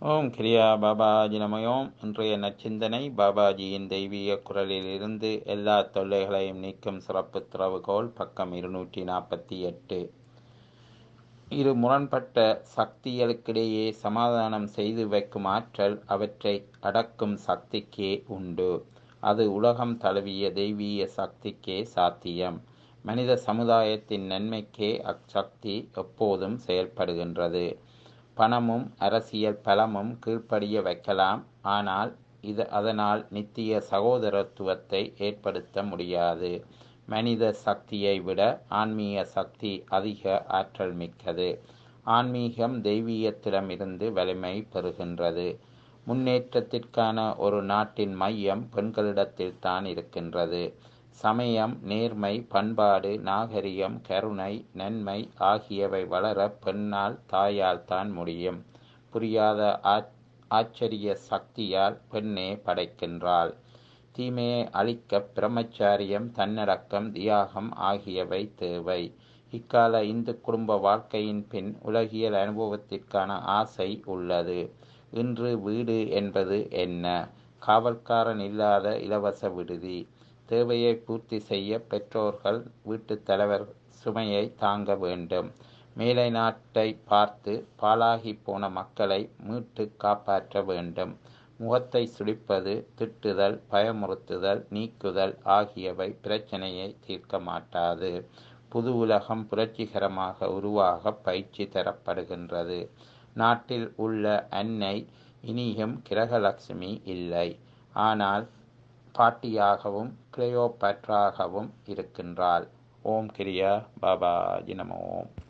ஓம் கிரியா பாபாஜி நமயோம் இன்றைய நச்சிந்தனை பாபாஜியின் தெய்வீக குரலிலிருந்து எல்லா தொல்லைகளையும் நீக்கும் சிறப்பு திறவுகோல் பக்கம் இருநூற்றி நாற்பத்தி எட்டு இரு முரண்பட்ட சக்திகளுக்கிடையே சமாதானம் செய்து வைக்கும் ஆற்றல் அவற்றை அடக்கும் சக்திக்கே உண்டு அது உலகம் தழுவிய தெய்வீக சக்திக்கே சாத்தியம் மனித சமுதாயத்தின் நன்மைக்கே அச்சக்தி எப்போதும் செயல்படுகின்றது பணமும் அரசியல் பலமும் கீழ்ப்படிய வைக்கலாம் ஆனால் இது அதனால் நித்திய சகோதரத்துவத்தை ஏற்படுத்த முடியாது மனித சக்தியை விட ஆன்மீக சக்தி அதிக ஆற்றல் மிக்கது ஆன்மீகம் தெய்வீகத்திடமிருந்து வலிமை பெறுகின்றது முன்னேற்றத்திற்கான ஒரு நாட்டின் மையம் பெண்களிடத்தில் தான் இருக்கின்றது சமயம் நேர்மை பண்பாடு நாகரிகம் கருணை நன்மை ஆகியவை வளர பெண்ணால் தாயால் தான் முடியும் புரியாத ஆச்சரிய சக்தியால் பெண்ணே படைக்கின்றாள் தீமையை அழிக்க பிரம்மச்சாரியம் தன்னடக்கம் தியாகம் ஆகியவை தேவை இக்கால இந்து குடும்ப வாழ்க்கையின் பின் உலகியல் அனுபவத்திற்கான ஆசை உள்ளது இன்று வீடு என்பது என்ன காவல்காரன் இல்லாத இலவச விடுதி தேவையை பூர்த்தி செய்ய பெற்றோர்கள் வீட்டுத் தலைவர் சுமையை தாங்க வேண்டும் மேலை நாட்டை பார்த்து பாலாகி போன மக்களை மீட்டு காப்பாற்ற வேண்டும் முகத்தை சுழிப்பது திட்டுதல் பயமுறுத்துதல் நீக்குதல் ஆகியவை பிரச்சனையை தீர்க்க மாட்டாது புது உலகம் புரட்சிகரமாக உருவாக பயிற்சி தரப்படுகின்றது நாட்டில் உள்ள அன்னை இனியும் கிரகலட்சுமி இல்லை ஆனால் பாட்டியாகவும் கிளையோபட்ராகவும் இருக்கின்றாள் ஓம் கிரியா பாபா ஜினமோ ஓம்